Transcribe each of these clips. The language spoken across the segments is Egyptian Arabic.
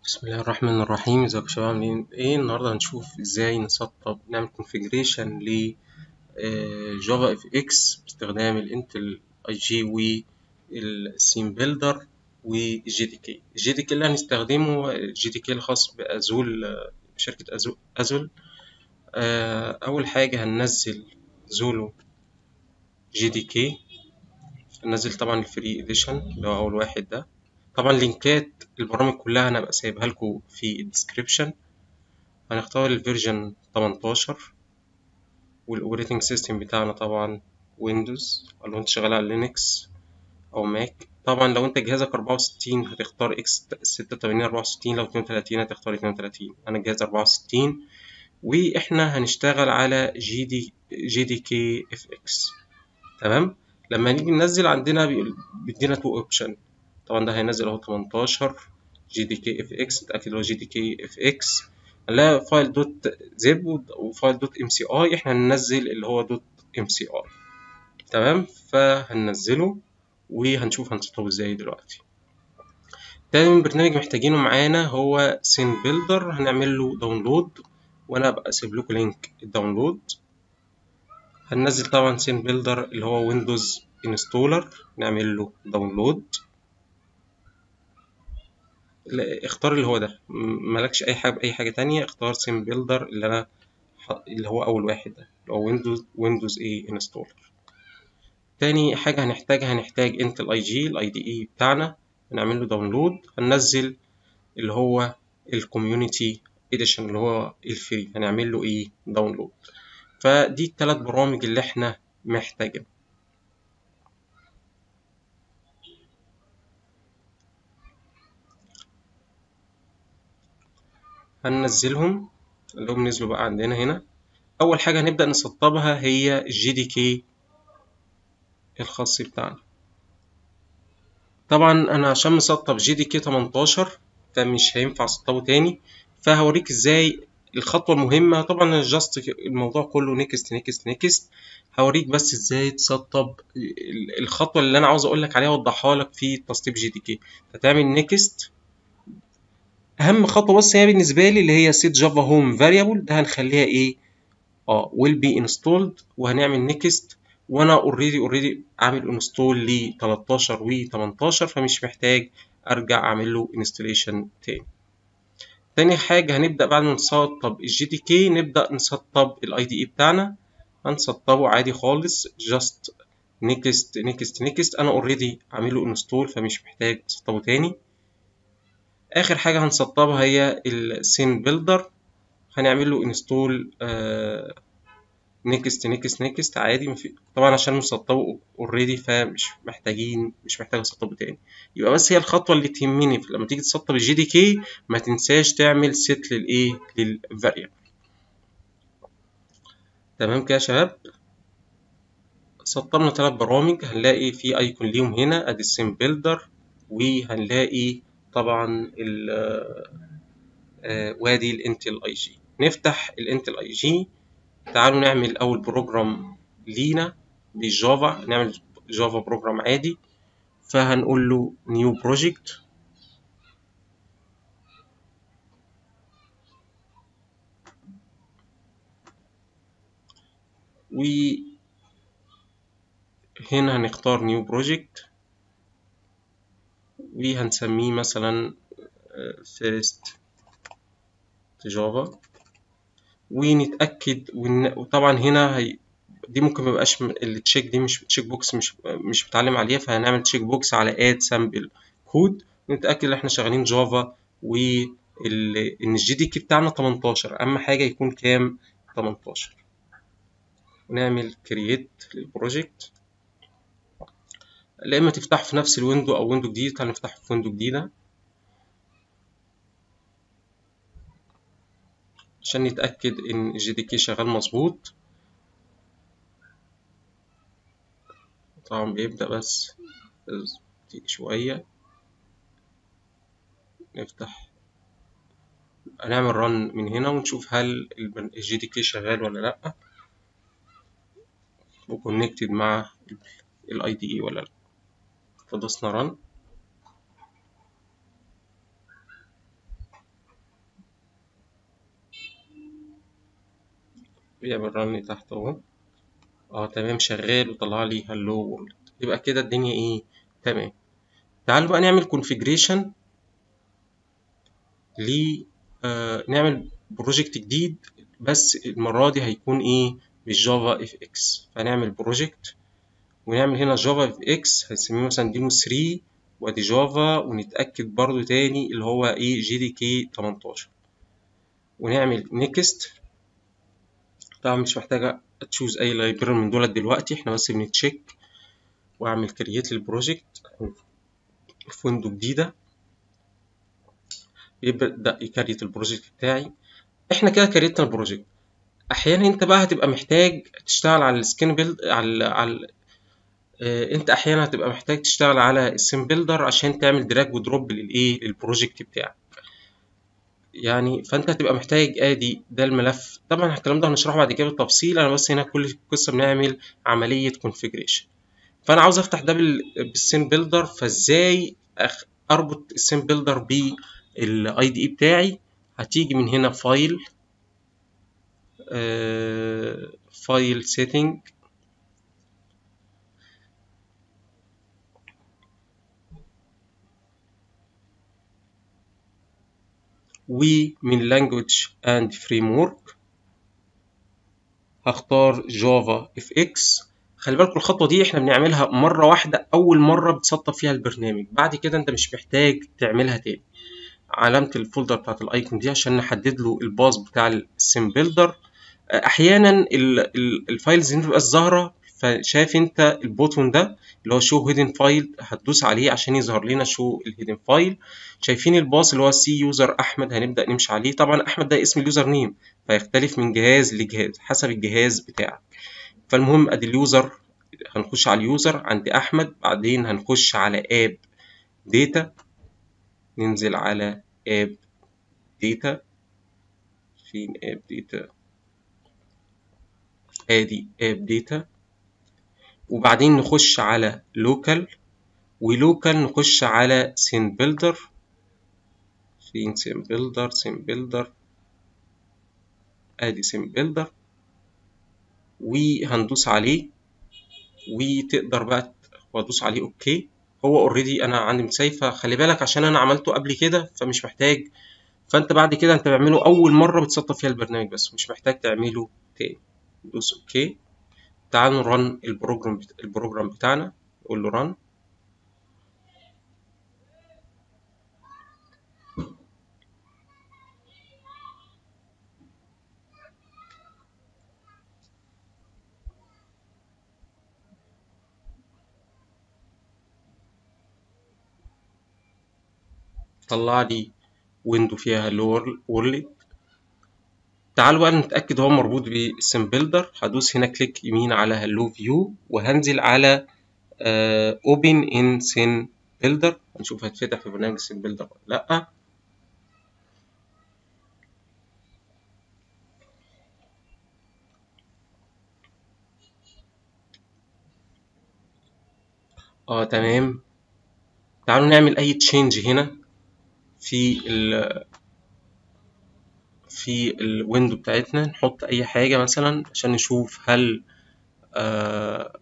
بسم الله الرحمن الرحيم ازيكم يا شباب عاملين ايه النهارده هنشوف ازاي نسطب نعمل كونفيجريشن ل جافا اف اكس باستخدام الانتل اي جي والسيم بيلدر والجي دي كي الجي دي كي اللي هنستخدمه الجي دي كي الخاص بازول شركة أزول, أزول. اول حاجة هننزل زولو جي دي كي هننزل طبعا الفري اديشن اللي هو اول واحد ده طبعا لينكات البرامج كلها انا هبقى سايبها لكم في الديسكريبشن هنختار الفيرجن 18 والاوبريتنج سيستم بتاعنا طبعا ويندوز لو انت شغال على لينكس او ماك طبعا لو انت جهازك 64 هتختار اكس 86 64 لو 32 هتختار 32 انا جهاز 64 واحنا هنشتغل على جي دي جي دي كي اف اكس تمام لما نيجي ننزل عندنا بيدينا تو اوبشن طبعا ده هينزل اهو 18 جي دي كي اف اكس نتاكد هو جي دي كي اف اكس هنلاقي فايل دوت زب وفايل دوت ام سي اي احنا هننزل اللي هو دوت ام سي اي تمام فهننزله وهنشوف هنسطبه ازاي دلوقتي تاني برنامج محتاجينه معانا هو سين بيلدر هنعمل له داونلود وانا ابقى اسيب لكم لينك الداونلود هننزل طبعا سين بيلدر اللي هو ويندوز انستولر نعمل له داونلود اختار اللي هو ده مالكش اي حاجه اي حاجه تانية اختار سيم بيلدر اللي انا اللي هو اول واحد ده اللي هو ويندوز ويندوز اي انستولر تاني حاجه هنحتاجها هنحتاج انتل اي جي الاي دي اي بتاعنا هنعمل له داونلود هننزل اللي هو الكوميونتي اديشن اللي هو الفري هنعمل له ايه داونلود فدي الثلاث برامج اللي احنا محتاجين هننزلهم اللي هم نزلوا بقى عندنا هنا اول حاجه هنبدا نسطبها هي الجي دي كي الخاص بتاعنا طبعا انا عشان مسطب جي دي كي 18 فمش هينفع اسطبه تاني فهوريك ازاي الخطوه المهمه طبعا جاست الموضوع كله نيكست نيكست نيكست هوريك بس ازاي تسطب الخطوه اللي انا عاوز اقول لك عليها اوضحها لك في تسطيب جي دي كي هتعمل نيكست اهم خطوه بس هي بالنسبه لي اللي هي set java home variable ده هنخليها ايه اه will be installed وهنعمل next وانا اوريدي اوريدي عامل انستول ل 13 و 18 فمش محتاج ارجع اعمل له انستليشن تاني تاني حاجه هنبدا بعد ما نسطب الجي دي كي نبدا نسطب الاي دي اي بتاعنا هنسطبه عادي خالص just next next next انا اوريدي عامل له انستول فمش محتاج اسطبه تاني اخر حاجه هنسطبها هي السين بيلدر هنعمل له انستول نيكست نيكست نيكست عادي مفي... طبعا عشان مسطبه اوريدي فمش محتاجين مش محتاج اسطبه تاني يبقى بس هي الخطوه اللي تهمني لما تيجي تسطب الجي دي كي ما تنساش تعمل سيت للايه للفاريبل تمام كده يا شباب سطبنا ثلاث برامج هنلاقي في ايكون ليهم هنا ادي السين بيلدر وهنلاقي طبعا وادي الانتل اي جي نفتح الانتل اي جي تعالوا نعمل اول بروجرام لينا بالجافا نعمل جافا بروجرام عادي فهنقول له نيو بروجكت وهنا هنختار نيو بروجكت وهنسميه مثلا فيرست جافا ونتأكد وطبعا هنا هي دي ممكن ميبقاش التشيك دي مش تشيك بوكس مش مش بتعلم عليها فهنعمل تشيك بوكس على اد سامبل كود نتأكد ان احنا شغالين جافا وان الجي دي كي بتاعنا 18 اهم حاجة يكون كام 18 ونعمل كرييت للبروجكت لا اما تفتحه في نفس الويندو او ويندو جديد تعالى نفتحه في ويندو جديدة عشان نتأكد ان الجي دي كي شغال مظبوط طبعا بيبدأ بس شوية نفتح هنعمل رن من هنا ونشوف هل الجي دي كي شغال ولا لأ وكونكتد مع الاي دي اي ولا لأ فدوسنا رن بيعمل رن تحت اهو اه تمام شغال وطلع لي هلو وورلد يبقى كده الدنيا ايه تمام تعالوا بقى نعمل كونفيجريشن ل آه نعمل بروجكت جديد بس المرة دي هيكون ايه بالجافا اف اكس فنعمل بروجكت ونعمل هنا جافا اف اكس هنسميه مثلا ديمو 3 وادي جافا ونتأكد برضو تاني اللي هو ايه جي دي كي 18 ونعمل نيكست طبعا مش محتاجة تشوز اي لايبراري من دولت دلوقتي احنا بس بنتشيك واعمل كرييت للبروجكت في ويندو جديدة يبدأ يكريت البروجكت بتاعي احنا كده كريتنا البروجكت احيانا انت بقى هتبقى محتاج تشتغل على السكين بيلد على على اه انت احيانا هتبقى محتاج تشتغل على السين بيلدر عشان تعمل دراج ودروب للايه للبروجكت بتاعك يعني فانت هتبقى محتاج ادي ده الملف طبعا الكلام ده هنشرحه بعد كده بالتفصيل انا بس هنا كل قصه بنعمل عمليه كونفيجريشن فانا عاوز افتح ده بالسين بيلدر فازاي اربط السين بيلدر بالاي دي اي بتاعي هتيجي من هنا فايل آه فايل سيتنج ومن language and framework هختار جافا اف اكس خلي بالكم الخطوه دي احنا بنعملها مره واحده اول مره بتسطب فيها البرنامج بعد كده انت مش محتاج تعملها تاني علامه الفولدر بتاعت الايكون دي عشان نحدد له الباص بتاع السيم بيلدر احيانا الفايلز دي متبقاش ظاهره فشايف انت البوتون ده اللي هو شو هيدن فايل هتدوس عليه عشان يظهر لنا شو الهيدن فايل شايفين الباص اللي هو سي يوزر احمد هنبدا نمشي عليه طبعا احمد ده اسم اليوزر نيم فيختلف من جهاز لجهاز حسب الجهاز بتاعك فالمهم ادي اليوزر هنخش على اليوزر عند احمد بعدين هنخش على اب داتا ننزل على اب داتا فين اب داتا ادي اب داتا وبعدين نخش على لوكال ولوكال نخش على سين بيلدر فين سين بيلدر سين بيلدر ادي سين بيلدر وهندوس عليه وتقدر بقى وادوس عليه اوكي هو اوريدي انا عندي مسيفه خلي بالك عشان انا عملته قبل كده فمش محتاج فانت بعد كده انت بتعمله اول مره بتسطب فيها البرنامج بس مش محتاج تعمله تاني دوس اوكي تعالوا نرن البروجرام بت... البروجرام بتاعنا نقول له رن طلع لي ويندو فيها هلو وورلد تعالوا بقى نتأكد هو مربوط بالسم بيلدر هدوس هنا كليك يمين على هلو فيو وهنزل على اوبن ان سين بيلدر هنشوف هتفتح في برنامج السين بيلدر ولا لأ اه تمام تعالوا نعمل اي تشينج هنا في ال في الويندو بتاعتنا نحط اي حاجه مثلا عشان نشوف هل آه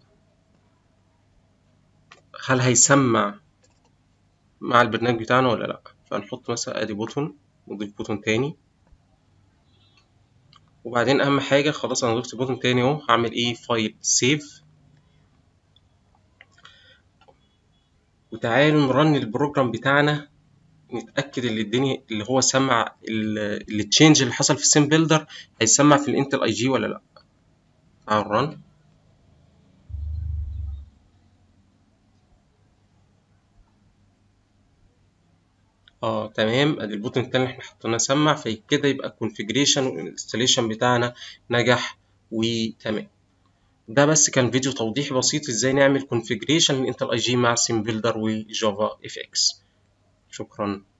هل هيسمع مع البرنامج بتاعنا ولا لا فنحط مثلا ادي بوتون نضيف بوتون تاني وبعدين اهم حاجه خلاص انا ضفت بوتون تاني اهو هعمل ايه فايل سيف وتعالوا نرن البروجرام بتاعنا نتاكد ان الدنيا اللي هو سمع التشينج اللي حصل في السيم بيلدر هيسمع في الانتل اي جي ولا لا تعالوا رن اه تمام ادي البوتن التاني اللي احنا حطيناه سمع فكده يبقى الكونفيجريشن والانستليشن بتاعنا نجح وتمام ده بس كان فيديو توضيحي بسيط ازاي نعمل كونفيجريشن للانتل اي جي مع سيم بيلدر وجافا اف اكس شكرا